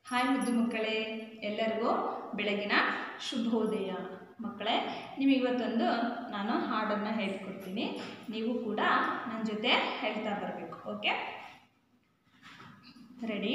Hi ಮುದ್ದು ಮಕ್ಕಳೇ ಎಲ್ಲರಿಗೂ ಬೆಳಗಿನ ಶುಭೋದಯ ಮಕ್ಕಳೇ ನಿಮಗೆ ಇವತ್ತೊಂದು ನಾನು ಹಾಡನ್ನು ಹೇಳ್ಕೊಡ್ತೀನಿ ನೀವು ಕೂಡ ನನ್ನ ಜೊತೆ ಹೇಳ್ತಾ ಬರಬೇಕು ಓಕೆ ರೆಡಿ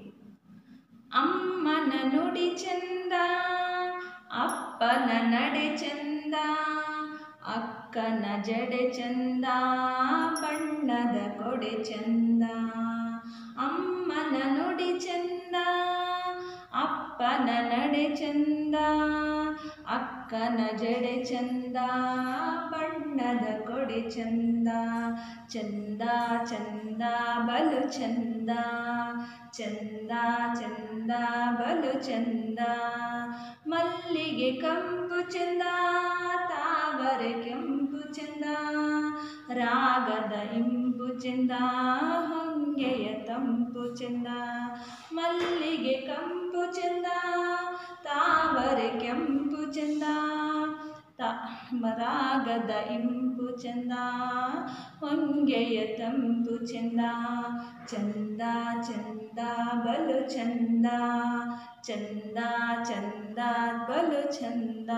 ಅಮ್ಮನ ನುಡಿ ಚಂದ ಅಪ್ಪನ ನಡೆ ಚಂದ ಅಕ್ಕನ ಜಡೆ ಚಂದ ಬಣ್ಣದ ಕೊಡೆ ಚಂದ ಅಮ್ಮನ ನುಡಿ ಚಂದ ಅಪ್ಪನ ನಡೆ ಚಂದ ಅಕ್ಕನ ಜಡೆ ಚಂದ ಬಣ್ಣದ ಕೊಡೆ ಚಂದ ಚಂದ ಚಂದ ಬಲು ಚಂದ ಚಂದ ಚಂದ ಬಲು ಚಂದ ಮಲ್ಲಿಗೆ ಕಂಪು ಚಂದ ತಾವರೆ ಕೆಂಪು ಚಂದ ರಾಗದ ಇಂಪು ಚಂದ ಹೊಂಗೆಯ ತಂಪು ಚಂದ ಮಲ್ಲಿಗೆ ಕಂಪು ಚಂದ ತಾವರೆ ಕೆಂಪು ಚಂದ ತ ರಾಗದ ಇಂಪು ಚಂದ ಹೊಂಗೆಯ ತಂಪು ಚಂದ ಚಂದ ಚಂದ ಬಲು ಚಂದ ಚಂದ ಚಂದ ಬಲು ಚಂದ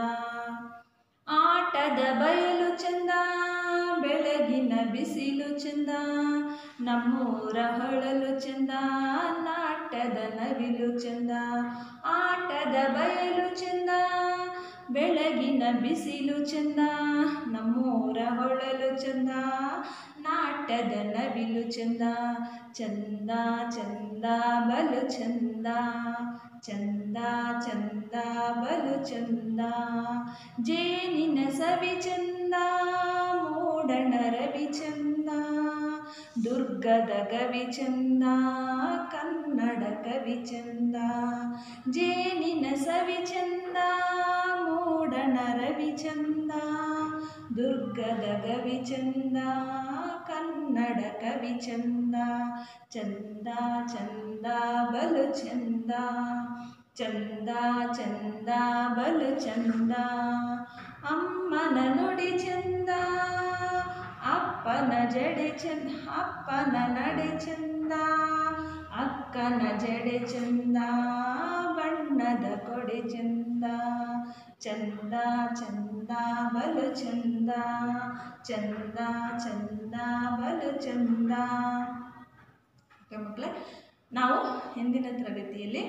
ಆಟದ ಬಯಲು ಚಂದ ಬೆಳಗಿನ ಬಿಸಿಲು ಚಂದ ನಮ್ಮೂರ ಹೊಳಲು ಚಂದ ನಾಟದ ನವಿಲು ಚಂದ ಆಟದ ಬಯಲು ಚಂದ ಬೆಳಗಿನ ಬಿಸಿಲು ಚಂದ ನಮ್ಮೂರ ಹೊಳಲು ಚಂದ ನಾಟದ ನವಿಲು ಚಂದ ಚಂದ ಚಂದ ಬಲು ಚಂದ ಚಂದ ಚಂದ ಬಲು ಚಂದ ಜೇನಿನ ಸವಿ ಚಂದ ಮೂಡಣ ರವಿ ಚಂದ ದುರ್ಗದ ಕವಿ ಚಂದ ಕನ್ನಡ ಕವಿ ಚಂದ ಜೇನಿನ ಸವಿ ಚಂದ ಮೂಡಣ ರವಿ ಚಂದ ದುರ್ಗದ ಕವಿ ಚಂದ ಕನ್ನಡ ಕವಿ ಚಂದ ಚಂದ ಚಂದ ಬಲು ಚಂದ ಚಂದ ಚಂದ ಬಲು ಚಂದ ಅಮ್ಮನ ನುಡಿ ಚಂದ ಅಪ್ಪನ ಜಡೆ ಚಂದ ಅಪ್ಪನ ನಡೆ ಚಂದ ಅಕ್ಕನ ಜಡೆ ಚಂದ ಬಣ್ಣದ ಕೊಡೆ ಚಂದ ಚಂದ ಚಂದ ಬಲು ಚಂದ ಚಂದ ಚಂದ ಬಲು ಚಂದ ಓಕೆ ಮಕ್ಕಳೇ ನಾವು ಹಿಂದಿನ ತರಗತಿಯಲ್ಲಿ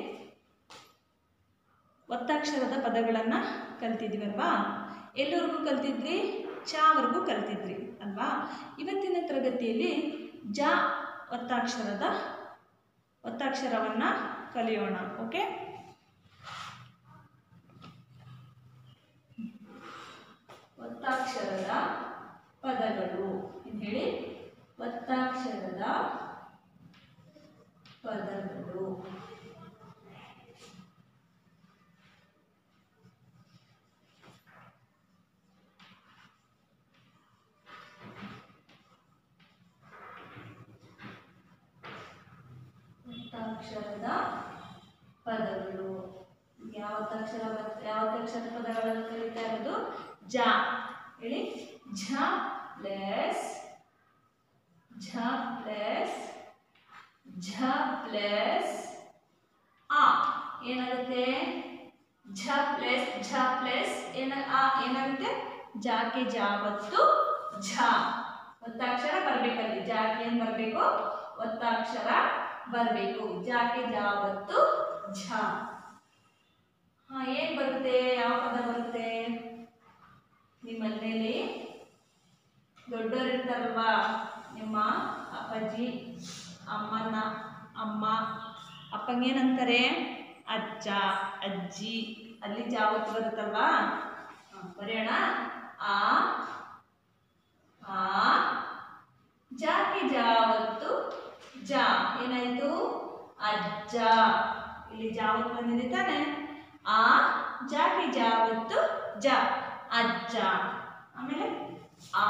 ಒತ್ತಾಕ್ಷರದ ಪದಗಳನ್ನು ಕಲ್ತಿದ್ವಿ ಅಲ್ವಾ ಎಲ್ಲರಿಗೂ ಕಲ್ತಿದ್ರಿ ಚಾವರೆಗೂ ಕಲ್ತಿದ್ರಿ ಅಲ್ವಾ ಇವತ್ತಿನ ತರಗತಿಯಲ್ಲಿ ಜ ಒತ್ತಾಕ್ಷರದ ಒತ್ತಾಕ್ಷರವನ್ನು ಕಲಿಯೋಣ ಓಕೆ ಒತ್ತಾಕ್ಷರದ ಪದಗಳು ಏನು ಹೇಳಿ ಒತ್ತಾಕ್ಷರದ ಪದಗಳು ಒತ್ತಾಕ್ಷರದ ಪದಗಳು ಯಾವ ಒತ್ತಾಕ್ಷರ ಯಾವ ಒತ್ತಾಕ್ಷರ ಪದಗಳನ್ನು ಕರೀತಾ ಇರೋದು ಜ ಹೇಳಿ ಝ ಪ್ಲಸ್ ಝ ಪ್ಲಸ್ ಝ ಪ್ಲಸ್ ಆ ಏನಾಗುತ್ತೆ ಝ ಪ್ಲಸ್ ಝ ಪ್ಲಸ್ ಏನ ಆ ಏನಾಗುತ್ತೆ ಜಾಕೆ ಜಾವತ್ತು ಝ ಒತ್ತಾಕ್ಷರ ಬರಬೇಕಲ್ಲಿ ಜಾಕೆ ಏನು ಬರಬೇಕು ಒತ್ತಾಕ್ಷರ ಬರಬೇಕು ಜಾಕೆ ಜಾವತ್ತು ಝ ಹಾ ಏನ್ ಬರುತ್ತೆ ಯಾವ ಪದ ಬರುತ್ತೆ ನಿಮ್ಮ ಮನೆಯಲ್ಲಿ ದೊಡ್ಡವರು ಇರ್ತಾರಲ್ವಾ ನಿಮ್ಮ ಅಪ್ಪಾಜಿ ಅಮ್ಮನ ಅಮ್ಮ ಅಪ್ಪಂಗೇನಂತಾರೆ ಅಜ್ಜ ಅಜ್ಜಿ ಅಲ್ಲಿ ಜಾವತ್ತು ಬರುತ್ತಲ್ವಾ ಹ, ಬರೆಯೋಣ ಆ ಆ ಜಾಕೆ ಜಾವತ್ತು ಜ ಏನಾಯ್ತು ಅಜ್ಜ ಇಲ್ಲಿ ಜಾವತ್ತು ಬಂದಿದೆ ತಾನೆ ಆ ಜಾಕೆ ಜಾವತ್ತು ಜ ಅಜ್ಜ ಆಮೇಲೆ ಆ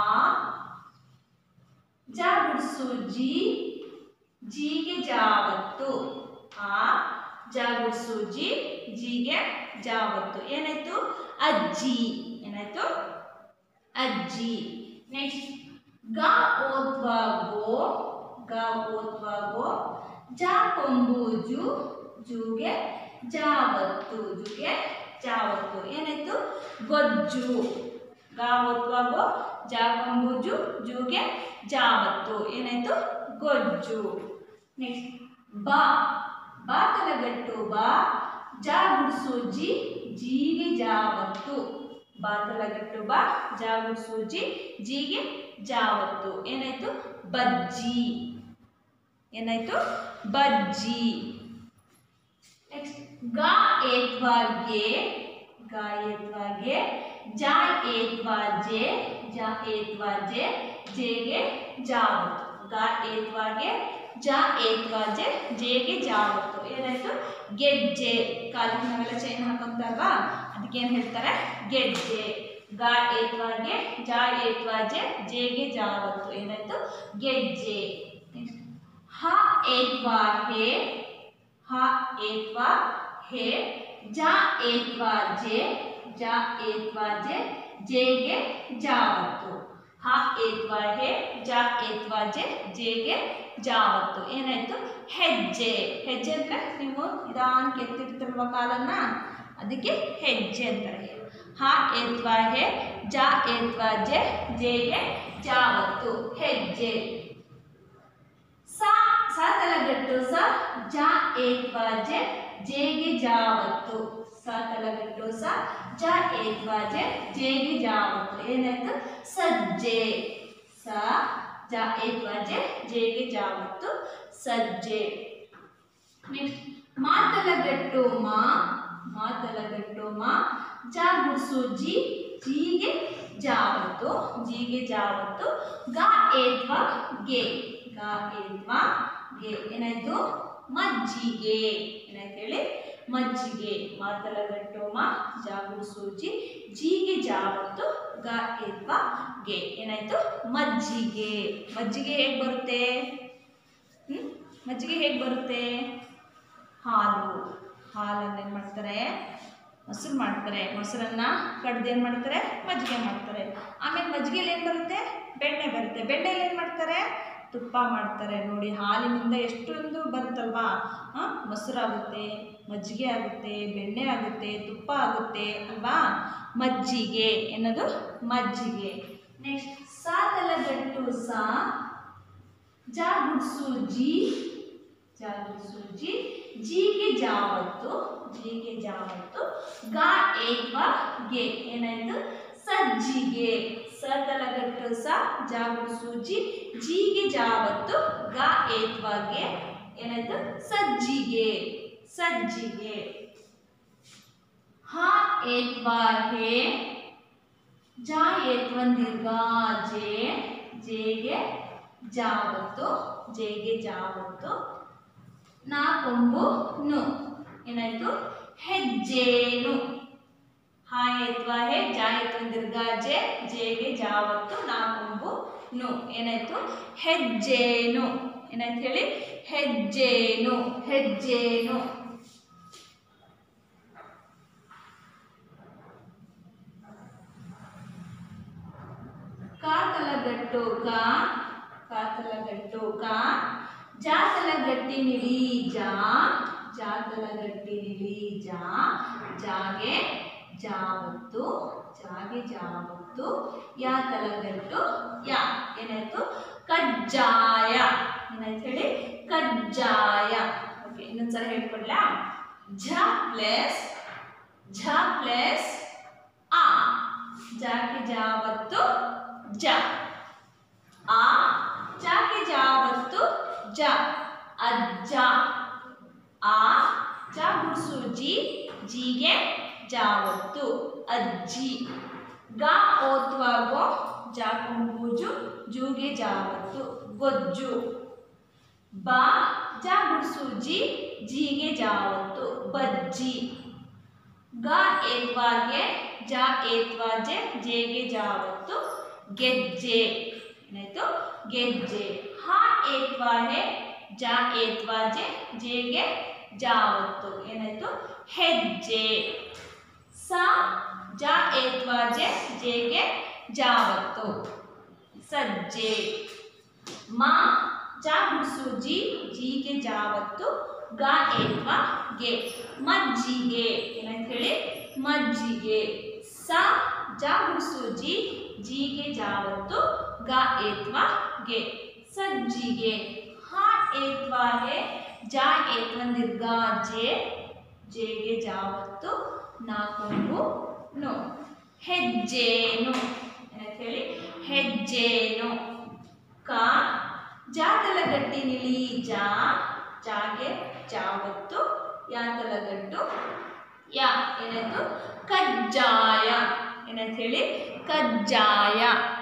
ಜ ಗುಡ್ಸು ಜಿ ಜಿಗೆ ಜಾವತ್ತು ಆ ಜ ಗುಡ್ಸು ಜಿ ಜಿಗೆ ಜಾವತ್ತು ಏನಾಯ್ತು ಅಜ್ಜಿ ಏನಾಯ್ತು ಅಜ್ಜಿ ನೆಕ್ಸ್ಟ್ ಗ ಓದ್ವಾ ಗೋ ಗ ಓದ್ವಾ ಗೋ ಜ ಕೊಂಬೂಜು ಜೂಗೆ ಜಾವತ್ತು ಜೂಗೆ ಜಾವತ್ತು ಏನಾಯ್ತು ಗೊಜ್ಜು ಗಾವತ್ವಾಗೋ ಜಾಕೊಂಬುಜು ಜೂಗೆ ಜಾವತ್ತು ಏನಾಯ್ತು ಗೊಜ್ಜು ನೆಕ್ಸ್ಟ್ ಬಾ ಬಾ ತಲಗಟ್ಟು ಬಾ ಜಾ ಗುಡ್ಸು ಜಿ ಜೀಗೆ ಜಾವತ್ತು ಬಾ ತಲಗಟ್ಟು ಬಾ ಜಾ ಗುಡ್ಸು ಜಿ ಜೀಗೆ ಜಾವತ್ತು ಏನಾಯ್ತು ಬಜ್ಜಿ ಏನಾಯ್ತು ಬಜ್ಜಿ ನೆಕ್ಸ್ಟ್ ಗಾ ಏತ್ವಾಗೆ ಗಾ ಏತ್ವಾಗೆ ಜಾ ಏತ್ವಾಜೆ ಜಾ ಏತ್ವಾಜೆ ಜೇಗೆ ಜಾವತ್ತು ಗಾ ಏತ್ವಾಗೆ ಜಾ ಏತ್ವಾಜೆ ಜೇಗೆ ಜಾವತ್ತು ಏನಾಯ್ತು ಗೆಜ್ಜೆ ಕಾಲಿಗೆ ನಾವೆಲ್ಲ ಚೈನ್ ಹಾಕೊಂತಾರಲ್ವಾ ಅದಕ್ಕೆ ಏನು ಹೇಳ್ತಾರೆ ಗೆಜ್ಜೆ ಗಾ ಏತ್ವಾಗೆ ಜಾ ಏತ್ವಾಜೆ ಜೇಗೆ ಜಾವತ್ತು ಏನಾಯ್ತು ಗೆಜ್ಜೆ Next. ಹ ಏತ್ವಾ ಹೇ ಹ ಏತ್ವಾ ಹೇ ಜ ಏತ್ವಾ ಜೆ ಜ ಏತ್ವಾ ಜೆ ಜೇಗೆ ಜಾವತ್ತು ಹ ಏತ್ವಾ ಹೇ ಜ ಏತ್ವಾ ಜೆ ಜೇಗೆ ಜಾವತ್ತು ಏನಾಯ್ತು ಹೆಜ್ಜೆ ಹೆಜ್ಜೆ ಅಂದ್ರೆ ನೀವು ನಿಧಾನಕ್ಕೆ ಎತ್ತಿರ್ತಿಲ್ವ ಕಾಲನ್ನ ಅದಕ್ಕೆ ಹೆಜ್ಜೆ ಅಂತಾರೆ ಹ ಏತ್ವಾ ಹೇ ಜ ಏತ್ವಾ ಜೆ ಜೇಗೆ ಜಾವತ್ತು ಹೆಜ್ಜೆ ಸ ಸ ತಲಗಟ್ಟು ಸ ಜ ಏತ್ವಾ ಜೆ ಜೇಗೆ ಜಾವತ್ತು ಸ ತಲಗಟ್ಟು ಸ ಜ ಏತ್ವಾ ಜೆ ಜೇಗೆ ಜಾವತ್ತು ಏನಾಯ್ತು ಸಜ್ಜೆ ಸ ಜ ಏತ್ವಾ ಜೆ ಜೇಗೆ ಜಾವತ್ತು ಸಜ್ಜೆ ನೆಕ್ಸ್ಟ್ ಮಾತಲಗಟ್ಟು ಮಾ ಮಾತಲಗಟ್ಟು ಮಾ ಜ ಗುಡ್ಸು ಜಿ ಜೀಗೆ ಜಾವತ್ತು ಜೀಗೆ ಜಾವತ್ತು ಗ ಏತ್ವಾ ಗೆ ಗ ಏತ್ವಾ ಗೆ ಏನಾಯ್ತು ಮಜ್ಜಿಗೆ ಏನಾಯ್ತು ಹೇಳಿ ಮಜ್ಜಿಗೆ ಮಾತಲಗಟ್ಟು ಮಾ ಜ ಗುಡ್ಸು ಜಿ ಜೀಗೆ ಜಾವತ್ತು ಗ ಏತ್ವಾ ಗೆ ಏನಾಯ್ತು ಮಜ್ಜಿಗೆ ಮಜ್ಜಿಗೆ ಹೇಗೆ ಬರುತ್ತೆ ಹ್ಮ್? ಮಜ್ಜಿಗೆ ಹೇಗೆ ಬರುತ್ತೆ ಹಾಲು ಹಾಲನ್ನು ಏನು ಮಾಡ್ತಾರೆ ಮೊಸರು ಮಾಡ್ತಾರೆ ಮೊಸರನ್ನ ಕಡ್ದು ಏನು ಮಾಡ್ತಾರೆ ಮಜ್ಜಿಗೆ ಮಾಡ್ತಾರೆ ಆಮೇಲೆ ಮಜ್ಜಿಗೆಯಲ್ಲಿ ಏನು ಬರುತ್ತೆ ಬೆಣ್ಣೆ ಬರುತ್ತೆ ಬೆಣ್ಣೆಯಲ್ಲಿ ಏನು ಮಾಡ್ತಾರೆ ತುಪ್ಪ ಮಾಡ್ತಾರೆ ನೋಡಿ ಹಾಲಿನಿಂದ ಎಷ್ಟೊಂದು ಬರುತ್ತಲ್ವಾ ಹಾಂ ಮೊಸರಾಗುತ್ತೆ ಮಜ್ಜಿಗೆ ಆಗುತ್ತೆ ಬೆಣ್ಣೆ ಆಗುತ್ತೆ ತುಪ್ಪ ಆಗುತ್ತೆ ಅಲ್ವಾ ಮಜ್ಜಿಗೆ ಎನ್ನೋದು ಮಜ್ಜಿಗೆ ನೆಕ್ಸ್ಟ್ ಸಾತಲಗಟ್ಟು ಸಾ ಜಾ ಗುಡ್ಸು ಜಿ ಜಾ ಗುಡ್ಸು ಜಿ ಜಿಗೆ ಜಾವತ್ತು ಜಿಗೆ ಜಾವತ್ತು ಗಾ ಏತ್ವಾ ಗೆ ಏನಾಯ್ತು ಸಜ್ಜಿಗೆ ಸತಲಗಟ್ಟು ಸ ಜಾ ಗುಡ್ಸು ಜಿ ಜಿಗೆ ಜಾವತ್ತು ಗಾ ಏತ್ವಾ ಗೆ ಏನಾಯ್ತು ಸಜ್ಜಿಗೆ ಸಜ್ಜಿಗೆ ಹ ಏತ್ವಾ ಹೇ ಜಾ ಏತ್ವಂದಿರ್ಗ ಜೆ ಜೇಗೆ ಜಾವತ್ತು ಜೇಗೆ ಜಾವತ್ತು ನಾ ಕೊಂಬು ನು ಏನಾಯ್ತು ಹೆಜ್ಜೇನು ಹಾ ಏತ್ವಾ ಹೇ ಜಾ ಏತ್ವಂದಿರ್ಗ ಜೆ ಜೇಗೆ ಜಾವತ್ತು ನಾ ಕೊಂಬು ನು ಏನಾಯ್ತು ಹೆಜ್ಜೇನು ಏನಾಯ್ತು ಹೇಳಿ ಹೆಜ್ಜೇನು ಹೆಜ್ಜೇನು ಕಾತಲಗಟ್ಟು ಕಾ ಕಾತಲಗಟ್ಟು ಕಾ ಜಾತಲಗಟ್ಟಿ ನಿಳಿ ಜಾ ಜಾತಲಗಟ್ಟಿ ನಿಳಿ ಜಾ ಜಾಗೆ ಜಾವತ್ತು ಜಾಗೆ ಜಾವತ್ತು ಯಾ ತಲಗಟ್ಟು ಯಾ ಏನಾಯ್ತು ಕಜ್ಜಾಯ ಏನಾಯ್ತು ಹೇಳಿ ಕಜ್ಜಾಯ ಓಕೆ ಇನ್ನೊಂದ್ಸಲ ಹೇಳ್ಕೊಡ್ಲಾ ಝ ಪ್ಲಸ್ ಝ ಪ್ಲಸ್ ಆ ಜಾಗೆ ಜಾವತ್ತು ಜ ಆ ಜಾಗೆ ಜಾವತ್ತು ಜ ಅಜ್ಜ ಆ ಜ ಗುಡ್ಸು ಜಿ ಜಿಗೆ ಜಾವತ್ತು ಅಜ್ಜಿ ಗ ಓತ್ವಾಗೋ ಜಾ ಕೊಂಬೂಜು ಜೂಗೆ ಜಾವತ್ತು ಗೊಜ್ಜು ಬಾ ಜ ಗುಡ್ಸು ಜಿ ಜಿಗೆ ಜಾವತ್ತು ಬಜ್ಜಿ ಗ ಏತ್ವಾಗೆ ಜ ಏತ್ವಾಜೆ ಜೇಗೆ ಜಾವತ್ತು ಗೆಜ್ಜೆ ಏನಾಯ್ತು ಗೆಜ್ಜೆ ಹ ಏತ್ವಾಹೆ ಜ ಏತ್ವಾಜೆ ಜೇಗೆ ಜಾವತ್ತು ಏನಾಯ್ತು ಹೆಜ್ಜೆ ಸ ಜ ಏತ್ವಾಜೆ ಜೇಗೆ ಜಾವತ್ತು ಸಜ್ಜೆ ಮಾ ಜ ಗುಡ್ಸು ಜಿ ಜಿಗೆ ಜಾವತ್ತು ಗ ಏತ್ವ ಗೆ ಮಜ್ಜಿಗೆ ಏನಂತ ಹೇಳಿ ಮಜ್ಜಿಗೆ ಸ ಜ ಗುಡ್ಸು ಜಿ ಜಿಗೆ ಜಾವತ್ತು ಗ ಏತ್ವ ಗೆ ಸಜ್ಜಿಗೆ ಹ ಏತ್ವ ಹೆ ಜ ಏತ್ವ ದೀರ್ಘ ಜೆ ಜೆಗೆ ಜಾವತ್ತು ನಾಲ್ಕು ನು ಹೆಜ್ಜೇನು ಏನಂತ ಹೇಳಿ ಹೆಜ್ಜೇನು ಕ ಜಾತಲಗಟ್ಟಿ ನಿಳಿ ಜಾ ಜಾಗೆ ಜಾವತ್ತು ಯಾತಲಗಟ್ಟು ಯಾ ಏನಾಯ್ತು ಕಜ್ಜಾಯ ಏನಂತ ಹೇಳಿ ಕಜ್ಜಾಯ